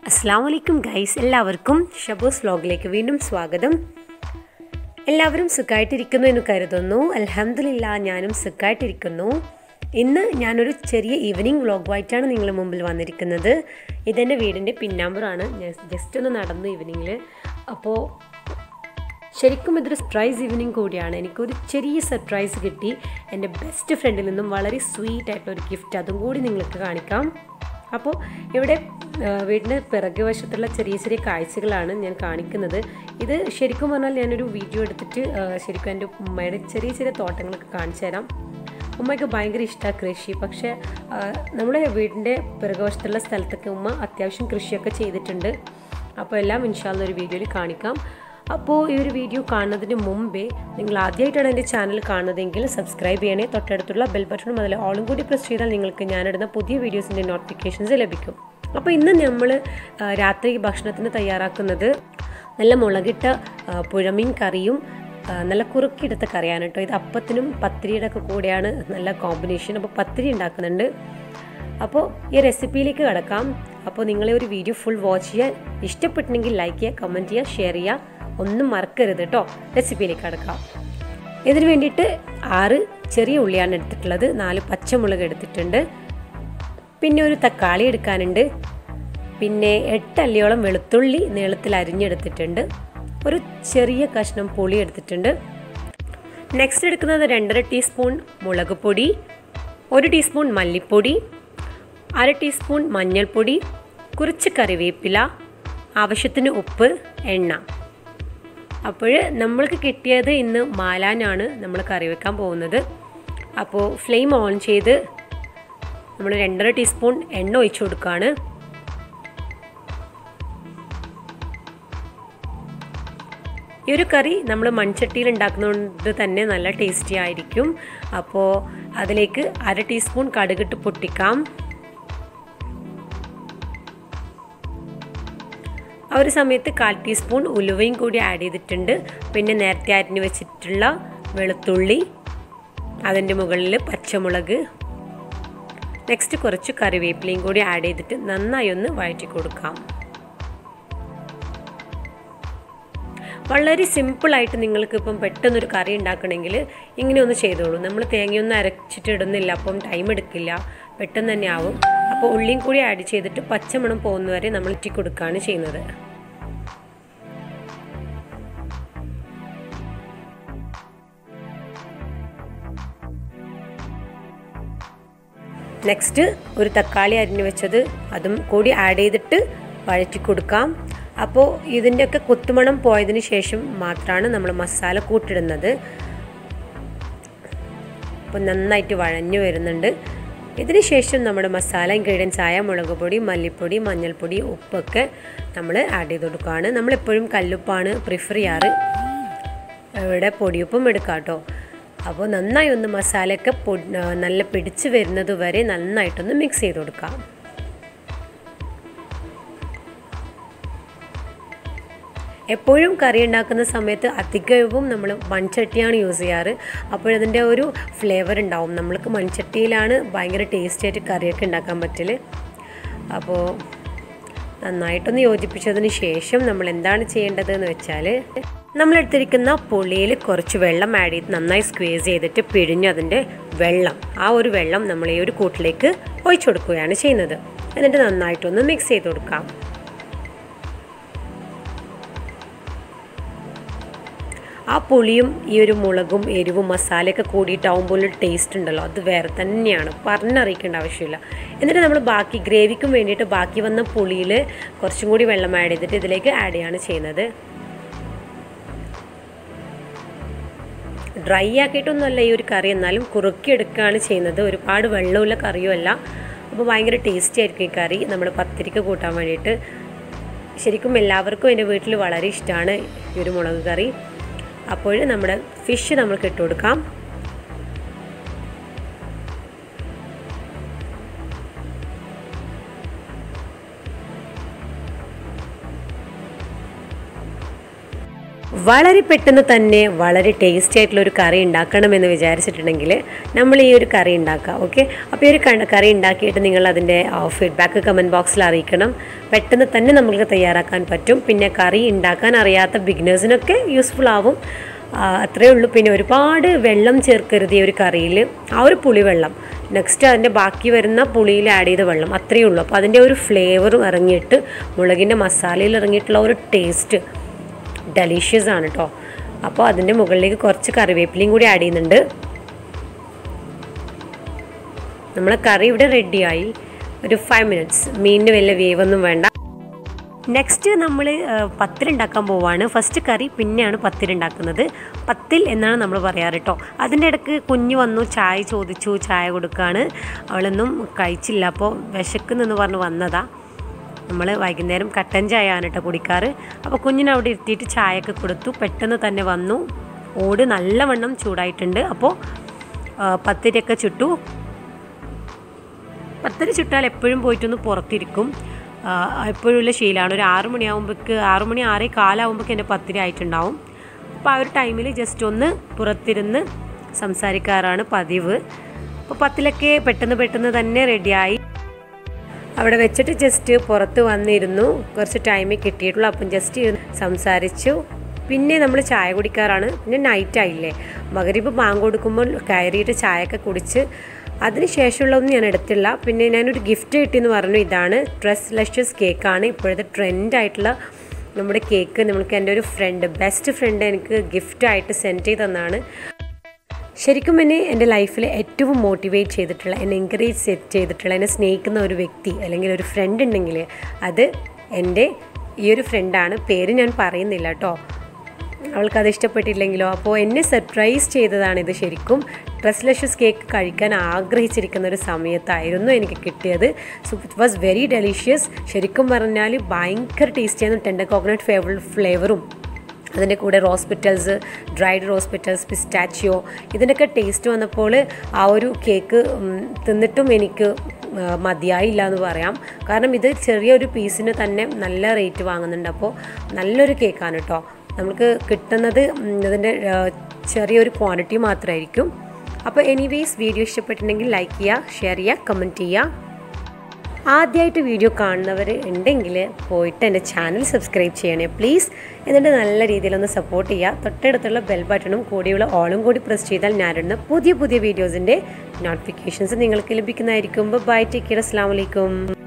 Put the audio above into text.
അസ്സാം വലൈക്കും ഗൈസ് എല്ലാവർക്കും ഷബോസ് വ്ലോഗിലേക്ക് വീണ്ടും സ്വാഗതം എല്ലാവരും സുഖമായിട്ടിരിക്കുന്നു എന്ന് കരുതുന്നു അലഹമില്ല ഞാനും സുഖമായിട്ടിരിക്കുന്നു ഇന്ന് ഞാനൊരു ചെറിയ ഈവനിങ് വ്ലോഗുമായിട്ടാണ് നിങ്ങളുടെ മുമ്പിൽ വന്നിരിക്കുന്നത് ഇതെൻ്റെ വീടിൻ്റെ പിന്നാമ്പുറാണ് ഞാൻ ജസ്റ്റ് ഒന്ന് നടന്നു ഈവനിങ്ങിൽ അപ്പോൾ ശരിക്കും ഇതൊരു സർപ്രൈസ് ഈവനിങ് കൂടിയാണ് എനിക്കൊരു ചെറിയ സർപ്രൈസ് കിട്ടി എൻ്റെ ബെസ്റ്റ് ഫ്രണ്ടിൽ നിന്നും വളരെ സ്വീറ്റ് ആയിട്ടൊരു ഗിഫ്റ്റ് അതും കൂടി നിങ്ങൾക്ക് കാണിക്കാം അപ്പോൾ ഇവിടെ ആ, വീടിൻ്റെ പിറകു വശത്തുള്ള ചെറിയ ചെറിയ കാഴ്ചകളാണ് ഞാൻ കാണിക്കുന്നത് ഇത് ശരിക്കും പറഞ്ഞാൽ ഞാനൊരു വീഡിയോ എടുത്തിട്ട് ആ, ശരിക്കും എൻ്റെ ഉമ്മയുടെ ചെറിയ ചെറിയ തോട്ടങ്ങളൊക്കെ കാണിച്ചു തരാം ഉമ്മയ്ക്ക് ഭയങ്കര ഇഷ്ടമാണ് കൃഷി പക്ഷേ ആ, നമ്മുടെ വീടിൻ്റെ പിറകുവശത്തുള്ള സ്ഥലത്തൊക്കെ ഉമ്മ അത്യാവശ്യം കൃഷിയൊക്കെ ചെയ്തിട്ടുണ്ട് അപ്പോൾ എല്ലാം ഇൻഷാല്ല ഒരു വീഡിയോയിൽ കാണിക്കാം അപ്പോൾ ഈ ഒരു വീഡിയോ കാണുന്നതിന് മുമ്പേ നിങ്ങൾ ആദ്യമായിട്ടാണ് എൻ്റെ ചാനൽ കാണുന്നതെങ്കിൽ സബ്സ്ക്രൈബ് ചെയ്യണേ തൊട്ടടുത്തുള്ള ബെൽ ബട്ടണും അതിൽ ഓളും കൂടി പ്രസ് ചെയ്താൽ നിങ്ങൾക്ക് ഞാനിടുന്ന പുതിയ വീഡിയോസിൻ്റെ നോട്ടിഫിക്കേഷൻസ് ലഭിക്കും അപ്പോൾ ഇന്ന് നമ്മൾ രാത്രി ഭക്ഷണത്തിന് തയ്യാറാക്കുന്നത് നല്ല മുളകിട്ട ആ, പുഴമീൻ കറിയും ആ, നല്ല കുറുക്കിയെടുത്ത കറിയാണ് കേട്ടോ ഇത് അപ്പത്തിനും പത്തിരിയുടെ ഒക്കെ കൂടെയാണ് നല്ല കോമ്പിനേഷൻ അപ്പോൾ പത്തിരി ഉണ്ടാക്കുന്നുണ്ട് അപ്പോൾ ഈ റെസിപ്പിയിലേക്ക് കിടക്കാം അപ്പോൾ നിങ്ങളെ ഒരു വീഡിയോ ഫുൾ വാച്ച് ചെയ്യുക ഇഷ്ടപ്പെട്ടെങ്കിൽ ലൈക്ക് ചെയ്യുക കമൻറ്റ് ചെയ്യുക ഷെയർ ചെയ്യുക ഒന്നും മറക്കരുത് കേട്ടോ റെസിപ്പിയിലേക്ക് കിടക്കാം ഇതിന് വേണ്ടിയിട്ട് ആറ് ചെറിയ ഉള്ളിയാണ് എടുത്തിട്ടുള്ളത് നാല് പച്ചമുളക് എടുത്തിട്ടുണ്ട് പിന്നെ ഒരു തക്കാളി എടുക്കാനുണ്ട് പിന്നെ എട്ട് അല്ലിയോളം വെളുത്തുള്ളി നീളത്തിൽ അരിഞ്ഞെടുത്തിട്ടുണ്ട് ഒരു ചെറിയ കഷ്ണം പുളി എടുത്തിട്ടുണ്ട് നെക്സ്റ്റ് എടുക്കുന്നത് രണ്ടര ടീസ്പൂൺ മുളക് പൊടി ഒരു ടീസ്പൂൺ മല്ലിപ്പൊടി അര ടീസ്പൂൺ മഞ്ഞൾപ്പൊടി കുറച്ച് കറിവേപ്പില ആവശ്യത്തിന് ഉപ്പ് എണ്ണ അപ്പോൾ നമ്മൾക്ക് കിട്ടിയത് ഇന്ന് മാലാനാണ് നമ്മൾ കറി വെക്കാൻ പോകുന്നത് അപ്പോൾ ഫ്ലെയിം ഓൺ ചെയ്ത് നമ്മൾ രണ്ടര ടീസ്പൂൺ എണ്ണ ഒഴിച്ചു കൊടുക്കുകയാണ് ഈ ഒരു കറി നമ്മൾ മൺചട്ടിയിൽ ഉണ്ടാക്കുന്നതുകൊണ്ട് തന്നെ നല്ല ടേസ്റ്റി ആയിരിക്കും അപ്പോൾ അതിലേക്ക് അര ടീസ്പൂൺ കടുകിട്ട് പൊട്ടിക്കാം ആ ഒരു സമയത്ത് കാൽ ടീസ്പൂൺ ഉലുവയും കൂടി ആഡ് ചെയ്തിട്ടുണ്ട് പിന്നെ നേരത്തെ അരിഞ്ഞ് വെച്ചിട്ടുള്ള വെളുത്തുള്ളി അതിൻ്റെ മുകളിൽ പച്ചമുളക് നെക്സ്റ്റ് കുറച്ച് കറിവേപ്പിലയും കൂടി ആഡ് ചെയ്തിട്ട് നന്നായി ഒന്ന് വഴറ്റി കൊടുക്കാം വളരെ സിമ്പിളായിട്ട് നിങ്ങൾക്ക് ഇപ്പം പെട്ടെന്നൊരു കറി ഉണ്ടാക്കണമെങ്കിൽ ഇങ്ങനെ ഒന്ന് ചെയ്തോളൂ നമ്മൾ തേങ്ങയൊന്നും അരച്ചിട്ട് ഇടുന്നില്ല അപ്പം ടൈം എടുക്കില്ല പെട്ടെന്ന് തന്നെ ആവും അപ്പോൾ ഉള്ളിയും കൂടി ആഡ് ചെയ്തിട്ട് പച്ചമണം പോകുന്നവരെ നമ്മൾ ഇറ്റി കൊടുക്കുകയാണ് ചെയ്യുന്നത് നെക്സ്റ്റ് ഒരു തക്കാളി അരിഞ്ഞു വെച്ചത് അതും കൂടി ആഡ് ചെയ്തിട്ട് വഴറ്റി കൊടുക്കാം അപ്പോൾ ഇതിൻ്റെയൊക്കെ കുത്തുമണം പോയതിന് ശേഷം മാത്രമാണ് നമ്മൾ മസാല കൂട്ടിടുന്നത് അപ്പോൾ നന്നായിട്ട് വഴഞ്ഞു വരുന്നുണ്ട് ഇതിന് ശേഷം നമ്മുടെ മസാല ഇൻഗ്രീഡിയൻസ് ആയ മുളക് പൊടി മല്ലിപ്പൊടി മഞ്ഞൾപ്പൊടി ഉപ്പൊക്കെ നമ്മൾ ആഡ് ചെയ്ത് കൊടുക്കുകയാണ് നമ്മളെപ്പോഴും കല്ലുപ്പാണ് പ്രിഫർ ചെയ്യാറ് ഇവിടെ പൊടിയുപ്പും എടുക്കാം കേട്ടോ അപ്പോൾ നന്നായി ഒന്ന് മസാലയൊക്കെ പൊടി നല്ല പിടിച്ച് വരുന്നത് വരെ നന്നായിട്ടൊന്ന് മിക്സ് ചെയ്ത് കൊടുക്കാം എപ്പോഴും കറി ഉണ്ടാക്കുന്ന സമയത്ത് അധികവും നമ്മൾ മൺചട്ടിയാണ് യൂസ് ചെയ്യാറ് അപ്പോഴതിൻ്റെ ഒരു ഫ്ലേവർ ഉണ്ടാവും നമ്മൾക്ക് മൺചട്ടിയിലാണ് ഭയങ്കര ടേസ്റ്റി ആയിട്ട് കറിയൊക്കെ ഉണ്ടാക്കാൻ പറ്റൽ അപ്പോൾ നന്നായിട്ടൊന്ന് യോജിപ്പിച്ചതിന് ശേഷം നമ്മൾ എന്താണ് ചെയ്യേണ്ടത് എന്ന് വെച്ചാൽ നമ്മളെടുത്തിരിക്കുന്ന പുളിയിൽ കുറച്ച് വെള്ളം ആഡ് ചെയ്ത് നന്നായി സ്ക്വീസ് ചെയ്തിട്ട് പിഴിഞ്ഞ് അതിൻ്റെ വെള്ളം ആ ഒരു വെള്ളം നമ്മൾ ഈ ഒരു കൂട്ടിലേക്ക് ഒഴിച്ചു കൊടുക്കുകയാണ് ചെയ്യുന്നത് എന്നിട്ട് നന്നായിട്ടൊന്ന് മിക്സ് ചെയ്ത് കൊടുക്കാം ആ പുളിയും ഈ ഒരു മുളകും എരിവും മസാലയൊക്കെ കൂടിയിട്ടാവുമ്പോൾ ഒരു ടേസ്റ്റ് ഉണ്ടല്ലോ അത് വേറെ തന്നെയാണ് പറഞ്ഞറിയിക്കേണ്ട ആവശ്യമില്ല എന്നിട്ട് നമ്മൾ ബാക്കി ഗ്രേവിക്കും വേണ്ടിയിട്ട് ബാക്കി വന്ന പുളിയിൽ കുറച്ചും കൂടി വെള്ളം ആഡ് ചെയ്തിട്ട് ഇതിലേക്ക് ആഡ് ചെയ്യാണ് ചെയ്യുന്നത് ഡ്രൈ ആക്കിയിട്ടൊന്നുമല്ല ഈ ഒരു കറി എന്നാലും കുറുക്കിയെടുക്കുകയാണ് ചെയ്യുന്നത് ഒരുപാട് വെള്ളമുള്ള കറിയുമല്ല അപ്പോൾ ഭയങ്കര ടേസ്റ്റി ആയിരിക്കും ഈ കറി നമ്മൾ പത്തിരിക്ക് കൂട്ടാൻ വേണ്ടിയിട്ട് ശരിക്കും എല്ലാവർക്കും എൻ്റെ വീട്ടിൽ വളരെ ഇഷ്ടമാണ് ഈ ഒരു മുളക് കറി അപ്പോൾ നമ്മുടെ ഫിഷ് നമ്മൾക്ക് ഇട്ട് കൊടുക്കാം വളരെ പെട്ടെന്ന് തന്നെ വളരെ ടേസ്റ്റി ആയിട്ടുള്ള ഒരു കറി ഉണ്ടാക്കണമെന്ന് വിചാരിച്ചിട്ടുണ്ടെങ്കിൽ നമ്മൾ ഈ ഒരു കറി ഉണ്ടാക്കുക ഓക്കെ അപ്പോൾ ഈ ഒരു ക- കറി ഉണ്ടാക്കിയിട്ട് നിങ്ങൾ അതിൻ്റെ ഫീഡ്ബാക്ക് കമൻറ്റ് ബോക്സിൽ അറിയിക്കണം പെട്ടെന്ന് തന്നെ നമുക്ക് തയ്യാറാക്കാൻ പറ്റും പിന്നെ കറി ഉണ്ടാക്കാൻ അറിയാത്ത ബിഗിനേഴ്സിനൊക്കെ യൂസ്ഫുൾ ആവും ആ, അത്രയേ ഉള്ളൂ പിന്നെ ഒരുപാട് വെള്ളം ചേർക്കരുത് ഈ ഒരു കറിയിൽ ആ ഒരു പുളിവെള്ളം നെക്സ്റ്റ് അതിൻ്റെ ബാക്കി വരുന്ന പുളിയിൽ ആഡ് ചെയ്ത വെള്ളം അത്രയേ ഉള്ളൂ അപ്പോൾ അതിൻ്റെ ഒരു ഫ്ലേവറും ഇറങ്ങിയിട്ട് മുളകിൻ്റെ മസാലയിൽ ഇറങ്ങിയിട്ടുള്ള ഒരു ടേസ്റ്റ് ഡെലീഷ്യസ് ആണ് കേട്ടോ അപ്പോൾ അതിൻ്റെ മുകളിലേക്ക് കുറച്ച് കറിവേപ്പിലയും കൂടി ആഡ് ചെയ്യുന്നുണ്ട് നമ്മളെ കറി ഇവിടെ റെഡിയായി ഒരു ഫൈവ് മിനിറ്റ്സ് മീനിന് വലിയ വേവൊന്നും വേണ്ട നെക്സ്റ്റ് നമ്മൾ പത്തിലുണ്ടാക്കാൻ പോവാണ് ഫസ്റ്റ് കറി പിന്നെയാണ് പത്തിലുണ്ടാക്കുന്നത് പത്തിൽ എന്നാണ് നമ്മൾ പറയാറ് കേട്ടോ അതിൻ്റെ ഇടയ്ക്ക് കുഞ്ഞ് വന്നു ചായ ചോദിച്ചു ചായ കൊടുക്കുകയാണ് അവളൊന്നും കഴിച്ചില്ല അപ്പോൾ വിശക്കുന്നെന്ന് പറഞ്ഞ് വന്നതാ നമ്മൾ വൈകുന്നേരം കട്ടൻ ചായ ആണ് കേട്ടോ കുടിക്കാറ് അപ്പോൾ കുഞ്ഞിനെ അവിടെ ഇരുത്തിയിട്ട് ചായയൊക്കെ കൊടുത്തു പെട്ടെന്ന് തന്നെ വന്നു ഓട് നല്ലവണ്ണം ചൂടായിട്ടുണ്ട് അപ്പോൾ പത്തിരിയൊക്കെ ചുട്ടു പത്തര ചുട്ടാൽ എപ്പോഴും പോയിട്ടൊന്ന് പുറത്തിരിക്കും ആ, എപ്പോഴും ഉള്ള ശീലമാണ് ഒരു ആറ് മണിയാകുമ്പോഴേക്ക് ആറ് മണി ആറേ കാലാകുമ്പോഴേക്ക് എൻ്റെ പത്തിരി ആയിട്ടുണ്ടാവും അപ്പോൾ ആ ഒരു ടൈമിൽ ജസ്റ്റ് ഒന്ന് പുറത്തിരുന്ന് സംസാരിക്കാറാണ് പതിവ് അപ്പോൾ പത്തിലൊക്കെ പെട്ടെന്ന് പെട്ടെന്ന് തന്നെ റെഡിയായി അവിടെ വെച്ചിട്ട് ജസ്റ്റ് പുറത്ത് വന്നിരുന്നു കുറച്ച് ടൈമേ കിട്ടിയിട്ടുള്ളൂ അപ്പം ജസ്റ്റ് ഇരുന്ന് സംസാരിച്ചു പിന്നെ നമ്മൾ ചായ കുടിക്കാറാണ് പിന്നെ നൈറ്റ് ആയില്ലേ മകരിപ്പ് ബാങ്ക് കൊടുക്കുമ്പോൾ കയറിയിട്ട് ചായയൊക്കെ കുടിച്ച് അതിന് ശേഷമുള്ളതൊന്നും ഞാൻ എടുത്തില്ല പിന്നെ ഞാനൊരു ഗിഫ്റ്റ് കിട്ടിയെന്ന് പറഞ്ഞു ഇതാണ് ഡ്രസ് ലഷ്യസ് കേക്കാണ് ഇപ്പോഴത്തെ ട്രെൻഡായിട്ടുള്ള നമ്മുടെ കേക്ക് നമ്മൾക്ക് എൻ്റെ ഒരു ഫ്രണ്ട് ബെസ്റ്റ് ഫ്രണ്ട് എനിക്ക് ഗിഫ്റ്റായിട്ട് സെൻഡ് ചെയ്ത് തന്നാണ് ശരിക്കും എന്നെ എൻ്റെ ലൈഫിൽ ഏറ്റവും മോട്ടിവേറ്റ് ചെയ്തിട്ടുള്ള എന്നെ എൻകറേജ് ചെയ്തിട്ടുള്ള എന്നെ സ്നേഹിക്കുന്ന ഒരു വ്യക്തി അല്ലെങ്കിൽ ഒരു ഫ്രണ്ട് ഉണ്ടെങ്കിൽ അത് എൻ്റെ ഈ ഒരു ഫ്രണ്ടാണ് പേര് ഞാൻ പറയുന്നില്ല കേട്ടോ അവൾക്കത് ഇഷ്ടപ്പെട്ടില്ലെങ്കിലോ അപ്പോൾ എന്നെ സർപ്രൈസ് ചെയ്തതാണ് ഇത് ശരിക്കും ഡ്രസ്ലെഷ്യസ് കേക്ക് കഴിക്കാൻ ആഗ്രഹിച്ചിരിക്കുന്ന ഒരു സമയത്തായിരുന്നു എനിക്ക് കിട്ടിയത് so it was very delicious ശരിക്കും പറഞ്ഞാൽ ഭയങ്കര ടേസ്റ്റിയായിരുന്നു ടെൻഡർ കോക്കനട്ട് ഫ്ലേവർ ഫ്ലേവറും അതിൻ്റെ കൂടെ റോസ്പിറ്റൽസ് ഡ്രൈഡ് റോസ്പിറ്റൽസ് പിസ്റ്റാച്ചിയോ ഇതിൻ്റെയൊക്കെ ടേസ്റ്റ് വന്നപ്പോൾ ആ ഒരു കേക്ക് ഉം, തിന്നിട്ടും എനിക്ക് ആ, മതിയായില്ല എന്ന് പറയാം കാരണം ഇത് ചെറിയൊരു പീസിന് തന്നെ നല്ല റേറ്റ് വാങ്ങുന്നുണ്ട് അപ്പോൾ നല്ലൊരു കേക്കാണ് കേട്ടോ നമുക്ക് കിട്ടുന്നത് ഉം, ഇതിൻ്റെ ആ, ചെറിയൊരു ക്വാണ്ടിറ്റി മാത്രമായിരിക്കും അപ്പോൾ എനിവേസ് വീഡിയോ ഇഷ്ടപ്പെട്ടിട്ടുണ്ടെങ്കിൽ ലൈക്ക് ചെയ്യുക ഷെയർ ചെയ്യുക കമൻറ്റ് ചെയ്യുക ആദ്യമായിട്ട് വീഡിയോ കാണുന്നവർ ഉണ്ടെങ്കിൽ പോയിട്ട് എൻ്റെ ചാനൽ സബ്സ്ക്രൈബ് ചെയ്യണേ പ്ലീസ് എന്നിട്ട് നല്ല രീതിയിലൊന്ന് സപ്പോർട്ട് ചെയ്യുക തൊട്ടടുത്തുള്ള ബെൽ ബട്ടണും കൂടിയുള്ള ഓളും കൂടി പ്രസ് ചെയ്താൽ ഞാനിടുന്ന പുതിയ പുതിയ വീഡിയോസിൻ്റെ നോട്ടിഫിക്കേഷൻസ് നിങ്ങൾക്ക് ലഭിക്കുന്നതായിരിക്കും ബൈ ടേക്ക് കെയർ അസ്സാം വലൈക്കും